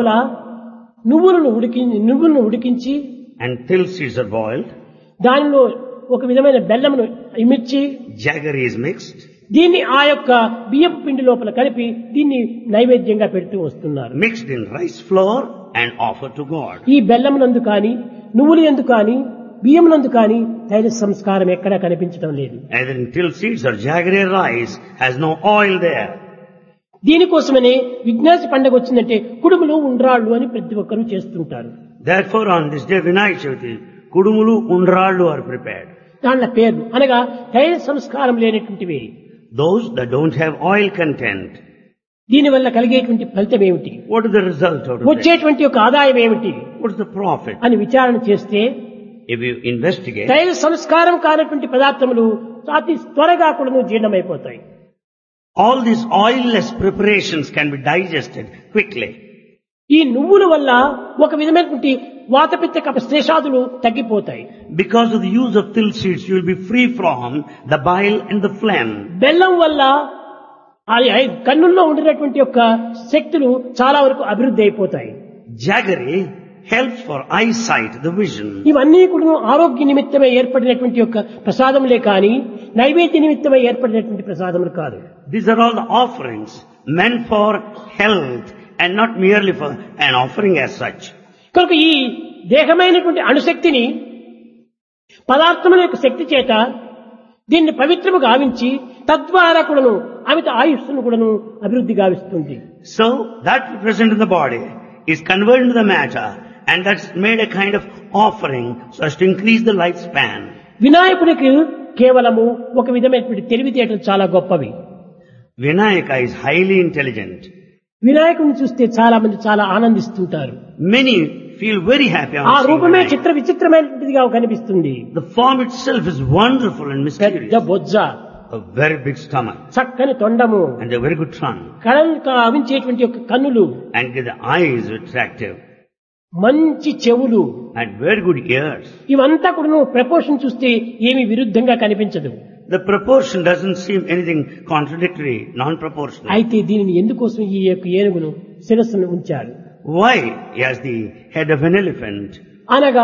లోపల నువ్వులను ఉడికి నువ్వులను ఉడికించి and till seeds are boiled, దానిలో ఒక విధమైన బెల్లమును ఇమిర్చి jaggery is mixed, దీన్ని ఆ యొక్క బియ్యపు పిండి లోపల కలిపి దీన్ని నైవేద్యంగా పెడుతూ వస్తున్నారు mixed in rice flour and offered to God. ఈ బెల్లమునందు కానీ నువ్వులు ఎందు కానీ బియ్యమునందు కానీ తైల సంస్కారం ఎక్కడా కనిపించడం లేదు Either in till seeds or jaggery rice has no oil there. దీనికోసమనే Vighnesha పండుగ వచ్చిందంటే కుడుములు ఉండ్రాళ్ళు అని ప్రతి ఒక్కరూ చేస్తుంటారు Therefore on this day Vinayak Chavati, kudumulu undrallu are prepared. దాంట్లో పేర్లు అనగా తైల సంస్కారం లేనటువంటివి Those that don't have oil content, దీనివల్ల కలిగేటువంటి ఫలితం ఏమిటి what is the result out of that? వచ్చేటువంటి యొక్క ఆదాయం ఏమిటి What is the profit? అని విచారణ చేస్తే If you investigate, తైల సంస్కారం కానటువంటి పదార్థములు అతి త్వరగా కూడా జీర్ణమైపోతాయి all these oilless preparations can be digested quickly. ఈ నువ్వుల వల్ల ఒక విధమైనటువంటి వాతపిత్త కప శేషాదులు తగ్గిపోతాయి Because of the use of till seeds, you will be free from the bile and the phlegm. బెల్లం వల్ల ఆ ఐ- కన్నుల్లో ఉండినటువంటి యొక్క శక్తులు చాలా వరకు అభివృద్ధి అయిపోతాయి Jaggery helps for eyesight, the vision. ఇవన్నీ కూడా ఆరోగ్య నిమిత్తమే ఏర్పడినటువంటి యొక్క ప్రసాదములే కానీ నైవేద్య నిమిత్తమై ఏర్పడినటువంటి ప్రసాదములు కాదు These are all the offerings meant for health and not merely for an offering as such. కనుక ఈ దేహమైనటువంటి అణుశక్తిని పదార్థముల యొక్క శక్తి చేత దీన్ని పవిత్రము గావించి తద్వారా కూడాను అమిత ఆయుస్సును కూడాను అభివృద్ధి గావిస్తుంది So that present in the body is converted into the matter and that's made a kind of offering so as to increase the lifespan. వినాయకుడికి కేవలము ఒక విధమైనటువంటి తెలివితేటలు చాలా గొప్పవి Vinayaka is highly intelligent. వినాయకుడిని చూస్తే చాలా మంది చాలా ఆనందిస్తుంటారు Many feel very happy ఆ on seeing రూపమే Vinayaka. చిత్ర విచిత్రమైనటువంటిదిగా కనిపిస్తుంది The form itself is wonderful and పెద్ద mysterious. Bojja A very big stomach చక్కని తొండము and a very good trunk కళలు కావించేటువంటి యొక్క కన్నులు and the eyes attractive మంచి చెవులు and very good ears. ఇవంతా కూడా ప్రపోర్షన్ చూస్తే ఏమి విరుద్ధంగా కనిపించదు The proportion doesn't seem anything contradictory, non-proportional. అయితే దీనిని ఎందుకోసం ఈ యొక్క ఏనుగును శిరస్సును ఉంచారు Why he has the head of an elephant? అనగా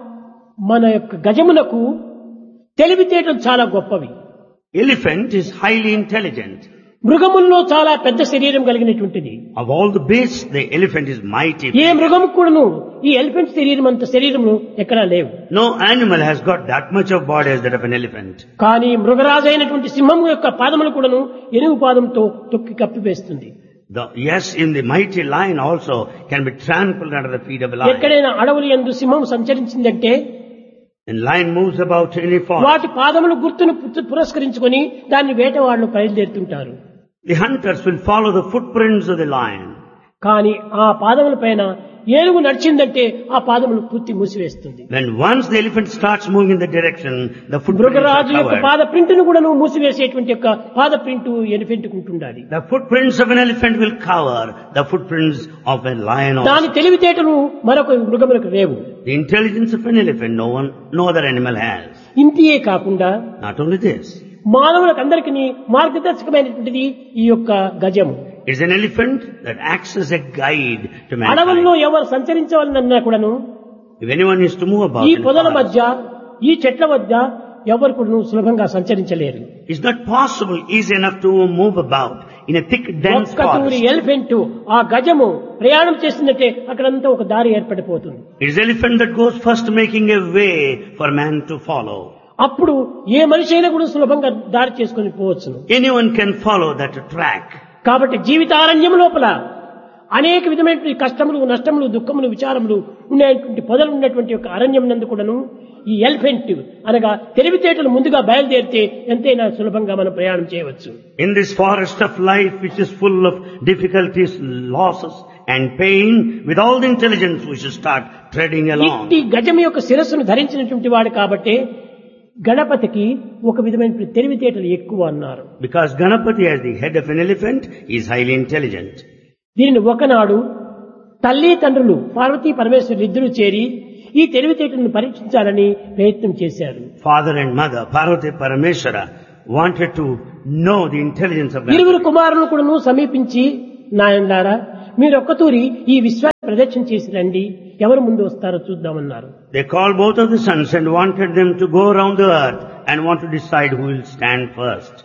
మన యొక్క గజమునకు తెలివితేటలు చాలా గొప్పవి Elephant is highly intelligent. మృగముల్లో చాలా పెద్ద శరీరం కలిగినటువంటిది Of all the beasts, the elephant is mighty. ఏ మృగము కూడాను ఈ ఎలిఫెంట్ శరీరం అంత శరీరము ఎక్కడా లేవు No animal has got that much of body as that of an elephant. కానీ మృగరాజు అయినటువంటి సింహము యొక్క పాదములు కూడాను ఎనుగు పాదంతో తొక్కి కప్పివేస్తుంది The, yes, in the mighty lion also can be trampled under the feet of a lion. ఎక్కడైనా అడవులు ఎందు సింహం సంచరించిందంటే And lion moves about any forest. వాటి పాదములు గుర్తును పు- పురస్కరించుకొని దాన్ని వేటవాళ్ళు బయలుదేరుతుంటారు The hunters will follow the footprints of the lion. కానీ ఆ పాదముల పైన ఏనుగు నడిచిందంటే ఆ పాదములు పూర్తి మూసివేస్తుంది When once the elephant starts moving in the direction, the footprints are మృగరాజు యొక్క covered. పాద ప్రింట్ను కూడా మూసివేసేటువంటి యొక్క పాద ప్రింట్ ఎలిఫెంట్ ఉంటుండాలి The footprints of an elephant will cover the footprints of a lion also. దాని తెలివితేటలు మరొక మృగములకు లేవు The intelligence of an elephant no one, no other animal has. ఇంతియే కాకుండా Not only this, మానవులకు అందరికీ మార్గదర్శకమైనటువంటిది ఈ యొక్క గజము it's an elephant that acts as a guide to అడవుల్లో mankind. ఎవరు సంచరించవాలన్నా కూడాను If anyone is to move about ఈ in పొదల forest, మధ్య ఈ చెట్ల మధ్య ఎవరు కూడా సులభంగా సంచరించలేరు it's not possible, easy enough to move about in a thick, dense ఒక్క తూరి forest. ఎలిఫెంట్ ఆ గజము ప్రయాణం చేస్తుందంటే అక్కడంతా ఒక దారి ఏర్పడిపోతుంది It's the elephant that goes first making a way for man to follow. అప్పుడు ఏ మనిషి అయినా కూడా సులభంగా దారి చేసుకొని పోవచ్చును Anyone can follow that track. కాబట్టి జీవితారణ్యం లోపల అనేక విధమైనటువంటి కష్టములు నష్టములు దుఃఖములు విచారములు ఉండేటువంటి పొదలు ఉన్నటువంటి యొక్క అరణ్యం నందు కూడాను ఈ ఎలిఫెంట్ అనగా తెలివితేటలు ముందుగా బయలుదేరితే ఎంతైనా సులభంగా మనం ప్రయాణం చేయవచ్చు In this forest of life which is full of difficulties, losses and pain, with all the intelligence we should start treading along. ఇట్టి గజం యొక్క శిరస్సును ధరించినటువంటి వాడు కాబట్టి గణపతికి ఒక విధమైన తెలివితేటలు ఎక్కువ అన్నారు Because Ganapati as the head of an elephant is highly intelligent. దీనిని ఒకనాడు తల్లి తండ్రులు పార్వతీ పరమేశ్వరులు ఇద్దరు చేరి ఈ తెలివితేటలను పరీక్షించాలని ప్రయత్నం చేశారు Father and mother, Parvati Parameshwara, wanted to know the intelligence of Ganapati. ఇరువురు కుమారులను కూడాను సమీపించి నాయనలారా మీరు ఒక్కతూరి ఈ విశ్వాన్ని ప్రదక్షిణ చేసి రండి ఎవరు ముందు వస్తారో చూద్దామన్నారు They called both of the sons and wanted them to go around the earth and want to decide who will stand first.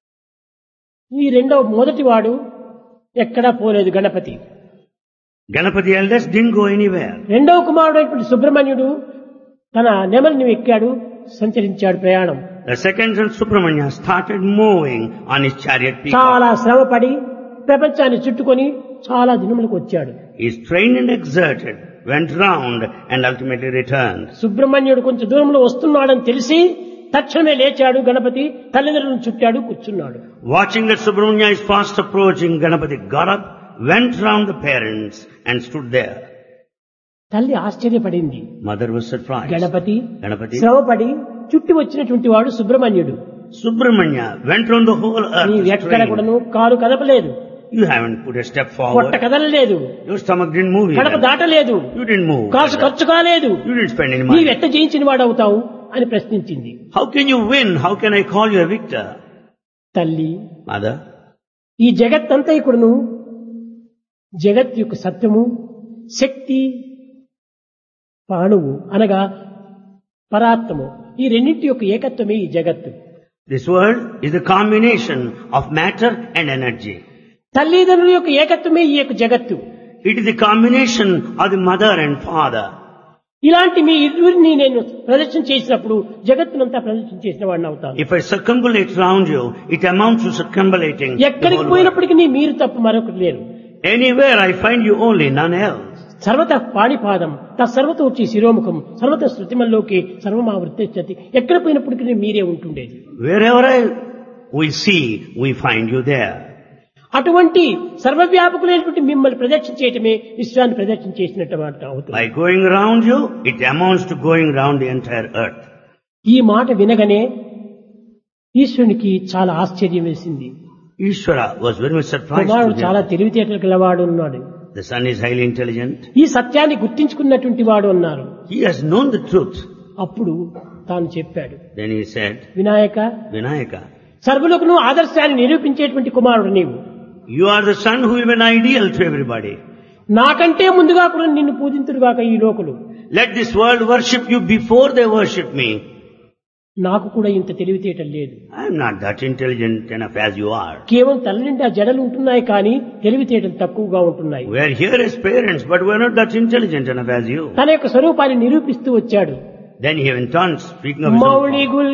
ఈ రెండవ మొదటి వాడు ఎక్కడా పోలేదు Ganapati Ganapati eldest didn't go anywhere. రెండవ కుమారుడైనటువంటి సుబ్రహ్మణ్యుడు తన నెమలిని ఎక్కాడు సంచరించాడు ప్రయాణం The second son Subramanya started moving on his chariot peacock. చాలా శ్రమపడి ప్రపంచాన్ని చుట్టుకొని చాలా దినములకు వచ్చాడు He strained and exerted, went round and ultimately returned. సుబ్రహ్మణ్యుడు కొంచెం దూరంలో వస్తున్నాడని తెలిసి తక్షణమే లేచాడు గణపతి తల్లిదండ్రులను చుట్టాడు కూర్చున్నాడు Watching that Subramanya is fast approaching, Ganapati got up, went round the parents and stood there. తల్లి ఆశ్చర్యపడింది Mother was surprised. Ganapati Ganapati, శ్రమపడి చుట్టి వచ్చినటువంటి వాడు సుబ్రహ్మణ్యుడు Subramanya went round the whole నీవు earth. ఎక్కడ strained. కూడాను కాలు కదపలేదు You haven't put a step పొట్ట forward. కదలలేదు Your stomach didn't move Kadapa even. దాటలేదు You didn't move. కాసు ఖర్చు కాలేదు You didn't spend any నీవు money. ఎట్ట జయించిన వాడవుతావు అని ప్రశ్నించింది How can you win? How can I call you a victor? తల్లి Mother, ఈ జగత్తంతా ఇక్కడను జగత్ యొక్క సత్యము శక్తి ప్రాణువు అనగా పరాత్మము ఈ రెండింటి యొక్క ఏకత్వమే ఈ జగత్తు this world is a combination of matter and energy. తల్లిదండ్రుల యొక్క ఏకత్వమే ఈ యొక్క జగత్తు It is the combination of the mother and father. ఇలాంటి మీ ఇరువురిని నేను ప్రదర్శన చేసినప్పుడు జగత్తునంతా ప్రదర్శన చేసిన వాడిని అవుతాను If I circumambulate round you, it amounts to circumambulating the ఎక్కడికి whole world. పోయినప్పటికీ నీ మీరు తప్ప మరొకరు లేరు Anywhere I find you only, none else. సర్వత పాణిపాదం తత్సర్వత వచ్చి శిరోముఖం సర్వత శృతిమల్లోకి సర్వమావృత్తి ఎక్కడ పోయినప్పటికీ మీరే ఉంటుండేది Wherever I, we see, we find you there. అటువంటి సర్వవ్యాపకులైనటువంటి మిమ్మల్ని ప్రదక్షిణ చేయటమే విశ్వాన్ని ప్రదక్షిణ చేసినట్టు మాట అవుతుంది By going around you, it amounts to going around the entire earth. ఈ మాట వినగానే ఈశ్వరునికి చాలా ఆశ్చర్యం వేసింది Ishvara was very much surprised కుమారుడు to చాలా hear. తెలివితేటలు గలవాడు ఉన్నాడు The son is highly intelligent. ఈ సత్యాన్ని గుర్తించుకున్నటువంటి వాడు అన్నారు He has known the truth. అప్పుడు తాను చెప్పాడు Then he said, Vinayaka Vinayaka, సర్వులకు నువ్వు ఆదర్శాన్ని నిరూపించేటువంటి కుమారుడు నీవు you are the son who will be an ideal to everybody. నాకంటే ముందుగా కూడా నిన్ను పూజింతురుగాక ఈ లోకులు Let this world worship you before they worship me. నాకు కూడా ఇంత తెలివితేటలు లేదు I am not that intelligent enough as you are. కేవలం తల్లి నిండా జడలు ఉంటున్నాయి కానీ తెలివితేటలు తక్కువగా ఉంటున్నాయి We are here as parents, but we are not that intelligent enough as you. తన యొక్క స్వరూపాన్ని నిరూపిస్తూ వచ్చాడు Then he went on speaking of his own Mouli గుల్